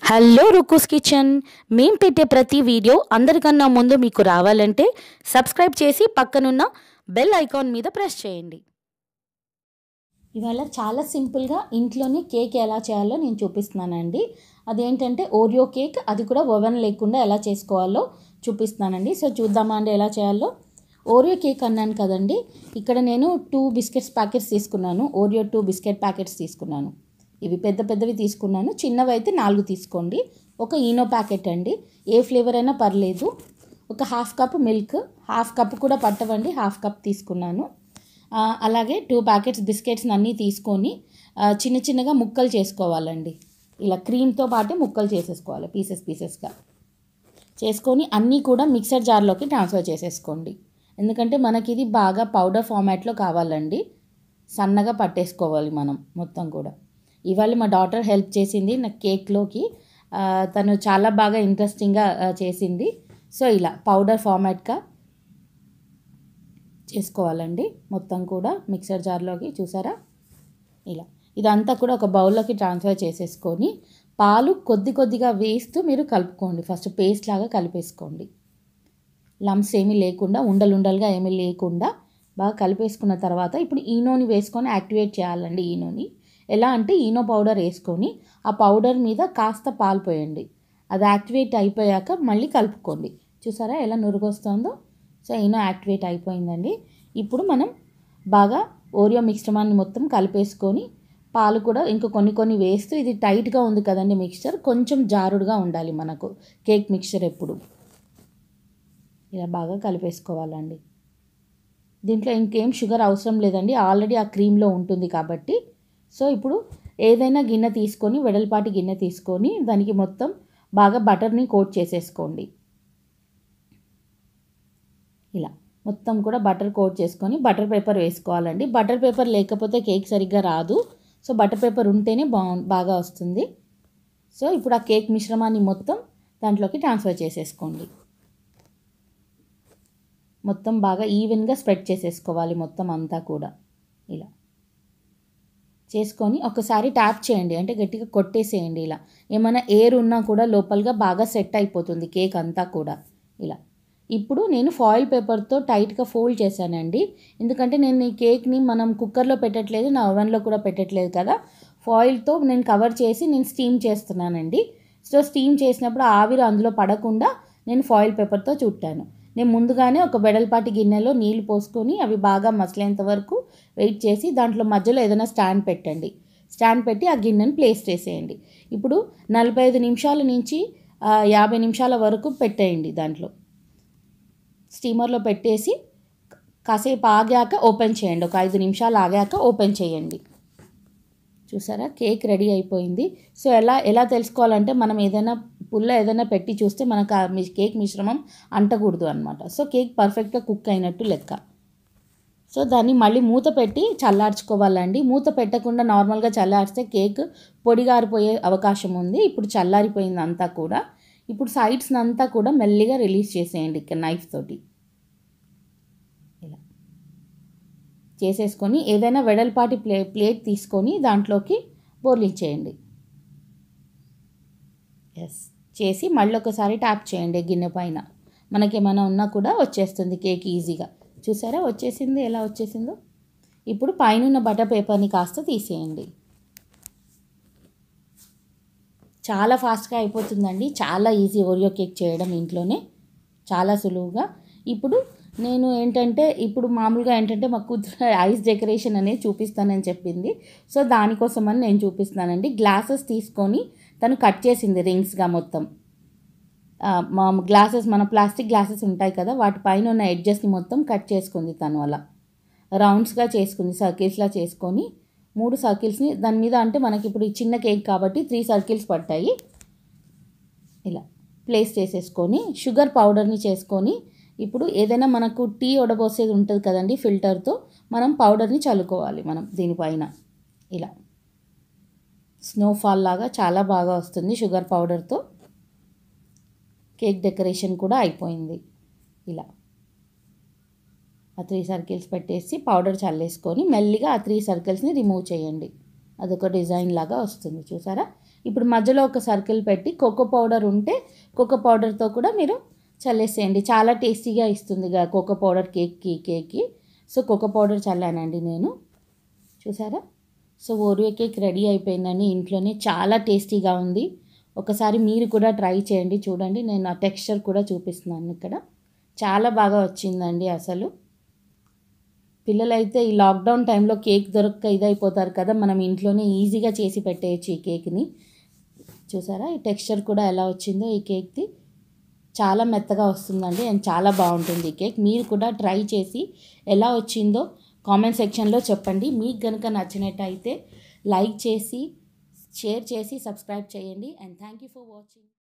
hello రుకుస్ kitchen మేం పెట్టే ప్రతి వీడియో అందరికన్నా ముందు మీకు రావాలంటే సబ్స్క్రైబ్ చేసి పక్కనున్న బెల్ ఐకాన్ మీద ప్రెస్ చేయండి ఇవాళ చాలా సింపుల్గా ఇంట్లోనే కేక్ ఎలా చేయాలో నేను చూపిస్తున్నానండి అదేంటంటే ఓరియో కేక్ అది కూడా ఓవెన్ లేకుండా ఎలా చేసుకోవాలో చూపిస్తున్నానండి సో చూద్దామా అండి ఎలా చేయాలో ఓరియో కేక్ అన్నాను కదండి ఇక్కడ నేను టూ బిస్కెట్స్ ప్యాకెట్స్ తీసుకున్నాను ఓరియో టూ బిస్కెట్ ప్యాకెట్స్ తీసుకున్నాను ఇవి పెద్ద పెద్దవి తీసుకున్నాను చిన్నవి అయితే నాలుగు తీసుకోండి ఒక ఈనో ప్యాకెట్ అండి ఏ ఫ్లేవర్ అయినా పర్లేదు ఒక half cup milk half cup కూడా పట్టవండి హాఫ్ కప్ తీసుకున్నాను ఆ, అలాగే టూ ప్యాకెట్స్ బిస్కెట్స్ అన్నీ తీసుకొని ఆ, చిన్న చిన్నగా ముక్కలు చేసుకోవాలండి ఇలా క్రీమ్తో పాటే ముక్కలు చేసేసుకోవాలి పీసెస్ పీసెస్గా చేసుకొని అన్నీ కూడా మిక్సర్ జార్లోకి ట్రాన్స్ఫర్ చేసేసుకోండి ఎందుకంటే మనకి ఇది బాగా పౌడర్ ఫార్మాట్లో కావాలండి సన్నగా పట్టేసుకోవాలి మనం మొత్తం కూడా ఇవాళ మా డాటర్ హెల్ప్ చేసింది నా కేక్లోకి ఆ, తను చాలా బాగా ఇంట్రెస్టింగ్గా ఆ, చేసింది సో ఇలా పౌడర్ ఫార్మాట్గా చేసుకోవాలండి మొత్తం కూడా మిక్సర్ జార్లోకి చూసారా ఇలా ఇదంతా కూడా ఒక బౌల్లోకి ట్రాన్స్ఫర్ చేసేసుకొని పాలు కొద్ది కొద్దిగా వేస్తూ మీరు కలుపుకోండి ఫస్ట్ పేస్ట్ లాగా కలిపేసుకోండి లమ్స్ ఏమీ లేకుండా ఉండలు ఉండలుగా ఏమీ లేకుండా బాగా కలిపేసుకున్న తర్వాత ఇప్పుడు ఈనోని వేసుకొని యాక్టివేట్ చేయాలండి ఈనోని ఎలా అంటే ఈనో పౌడర్ వేసుకొని ఆ పౌడర్ మీద కాస్త పాలు పోయండి అది యాక్టివేట్ అయిపోయాక మళ్ళీ కలుపుకోండి చూసారా ఎలా నురుగొస్తుందో సో ఈనో యాక్టివేట్ అయిపోయిందండి ఇప్పుడు మనం బాగా ఓరియో మిశ్రమాన్ని మొత్తం కలిపేసుకొని పాలు కూడా ఇంకో కొన్ని కొన్ని వేస్తూ ఇది టైట్గా ఉంది కదండి మిక్స్చర్ కొంచెం జారుడుగా ఉండాలి మనకు కేక్ మిక్స్చర్ ఎప్పుడు ఇలా బాగా కలిపేసుకోవాలండి దీంట్లో ఇంకేం షుగర్ అవసరం లేదండి ఆల్రెడీ ఆ క్రీమ్లో ఉంటుంది కాబట్టి సో ఇప్పుడు ఏదైనా గిన్నె తీసుకొని వెడల్పాటి గిన్నె తీసుకొని దానికి మొత్తం బాగా బటర్ని కోట్ చేసేసుకోండి ఇలా మొత్తం కూడా బటర్ కోట్ చేసుకొని బటర్ పేపర్ వేసుకోవాలండి బటర్ పేపర్ లేకపోతే కేక్ సరిగ్గా రాదు సో బటర్ పేపర్ ఉంటేనే బాగు బాగా వస్తుంది సో ఇప్పుడు ఆ కేక్ మిశ్రమాన్ని మొత్తం దాంట్లోకి ట్రాన్స్ఫర్ చేసేసుకోండి మొత్తం బాగా ఈవెన్గా స్ప్రెడ్ చేసేసుకోవాలి మొత్తం అంతా కూడా ఇలా చేసుకొని ఒకసారి ట్యాప్ చేయండి అంటే గట్టిగా కొట్టేసేయండి ఇలా ఏమైనా ఎయిర్ ఉన్నా కూడా లోపలగా బాగా సెట్ అయిపోతుంది కేక్ అంతా కూడా ఇలా ఇప్పుడు నేను ఫాయిల్ పేపర్తో టైట్గా ఫోల్డ్ చేశానండి ఎందుకంటే నేను ఈ కేక్ని మనం కుక్కర్లో పెట్టట్లేదు నా ఓవెన్లో కూడా పెట్టట్లేదు కదా ఫాయిల్తో నేను కవర్ చేసి నేను స్టీమ్ చేస్తున్నానండి సో స్టీమ్ చేసినప్పుడు ఆవిరి అందులో పడకుండా నేను ఫాయిల్ పేపర్తో చుట్టాను నేను ముందుగానే ఒక వెడల్పాటి గిన్నెలో నీళ్లు పోసుకొని అవి బాగా మసలేంత వరకు వెయిట్ చేసి దాంట్లో మధ్యలో ఏదైనా స్టాండ్ పెట్టండి స్టాండ్ పెట్టి ఆ గిన్నెని ప్లేస్ చేసేయండి ఇప్పుడు నలభై ఐదు నిమిషాల నుంచి ఆ, యాభై నిమిషాల వరకు పెట్టేయండి దాంట్లో స్టీమర్లో పెట్టేసి కాసేపు ఆగాక ఓపెన్ చేయండి ఒక ఐదు నిమిషాలు ఆగాక ఓపెన్ చేయండి చూసారా కేక్ రెడీ అయిపోయింది సో ఎలా ఎలా తెలుసుకోవాలంటే మనం ఏదైనా పుల్ల ఏదైనా పెట్టి చూస్తే మనకు ఆ మీ కేక్ మిశ్రమం అంటకూడదు అనమాట సో కేక్ పర్ఫెక్ట్గా కుక్ అయినట్టు లెక్క సో దాన్ని మళ్ళీ మూత పెట్టి చల్లార్చుకోవాలండి మూత పెట్టకుండా నార్మల్గా చల్లారిస్తే కేక్ పొడిగారిపోయే అవకాశం ఉంది ఇప్పుడు చల్లారిపోయింది అంతా కూడా ఇప్పుడు సైడ్స్ అంతా కూడా మెల్లిగా రిలీజ్ చేసేయండి ఇక్కడ నైఫ్ తోటి ఇలా చేసేసుకొని ఏదైనా వెడల్పాటి ప్లే ప్లేట్ తీసుకొని దాంట్లోకి బోర్లించేయండి ఎస్ చేసి మళ్ళీ ఒకసారి ట్యాప్ చేయండి గిన్నె పైన మనకేమైనా ఉన్నా కూడా వచ్చేస్తుంది కేక్ ఈజీగా చూసారా వచ్చేసింది ఎలా వచ్చేసిందో ఇప్పుడు పైన ఉన్న బటర్ పేపర్ని కాస్త తీసేయండి చాలా ఫాస్ట్గా అయిపోతుందండి చాలా ఈజీ ఓరియో కేక్ చేయడం ఇంట్లోనే చాలా సులువుగా ఇప్పుడు నేను ఏంటంటే ఇప్పుడు మామూలుగా ఏంటంటే మా కూతురు ఐస్ డెకరేషన్ అనేది చూపిస్తానని చెప్పింది సో దానికోసమని నేను చూపిస్తానండి గ్లాసెస్ తీసుకొని తను కట్ చేసింది రింగ్స్గా మొత్తం ఆ, మా గ్లాసెస్ మన ప్లాస్టిక్ గ్లాసెస్ ఉంటాయి కదా వాటి పైన ఉన్న ఎడ్జెస్ని మొత్తం కట్ చేసుకుంది తను అలా రౌండ్స్గా చేసుకుంది సర్కిల్స్లా చేసుకొని మూడు సర్కిల్స్ని దాని మీద అంటే మనకి ఇప్పుడు ఈ చిన్న కేక్ కాబట్టి త్రీ సర్కిల్స్ పట్టాయి ఇలా ప్లేస్ చేసేసుకొని షుగర్ పౌడర్ని చేసుకొని ఇప్పుడు ఏదైనా మనకు టీ వడబోసేది ఉంటుంది కదండి ఫిల్టర్తో మనం పౌడర్ని చల్లుకోవాలి మనం దీనిపైన ఇలా స్నోఫాల్ లాగా చాలా బాగా వస్తుంది షుగర్ పౌడర్తో కేక్ డెకరేషన్ కూడా అయిపోయింది ఇలా ఆ త్రీ సర్కిల్స్ పెట్టేసి పౌడర్ చల్లేసుకొని మెల్లిగా ఆ త్రీ సర్కిల్స్ని రిమూవ్ చేయండి అదొక డిజైన్ లాగా వస్తుంది చూసారా ఇప్పుడు మధ్యలో ఒక సర్కిల్ పెట్టి కోకో పౌడర్ ఉంటే కోకో పౌడర్తో కూడా మీరు చల్లేసేయండి చాలా టేస్టీగా ఇస్తుంది ఇక కోకో పౌడర్ కేక్కి కేక్కి సో కోకో పౌడర్ చల్లానండి నేను చూసారా సో ఓరియో కేక్ రెడీ అయిపోయిందండి ఇంట్లోనే చాలా టేస్టీగా ఉంది ఒకసారి మీరు కూడా ట్రై చేయండి చూడండి నేను ఆ టెక్స్చర్ కూడా చూపిస్తున్నాను ఇక్కడ చాలా బాగా వచ్చిందండి అసలు పిల్లలైతే ఈ లాక్డౌన్ టైంలో కేక్ దొరక్క ఇదైపోతారు కదా మనం ఇంట్లోనే ఈజీగా చేసి పెట్టేయచ్చు ఈ కేక్ని చూసారా ఈ టెక్స్చర్ కూడా ఎలా వచ్చిందో ఈ కేక్ది చాలా మెత్తగా వస్తుందండి అండ్ చాలా బాగుంటుంది ఈ కేక్ మీరు కూడా ట్రై చేసి ఎలా వచ్చిందో కామెంట్ సెక్షన్లో చెప్పండి మీకు కనుక నచ్చినట్టయితే లైక్ చేసి షేర్ చేసి సబ్స్క్రైబ్ చేయండి and thank you for watching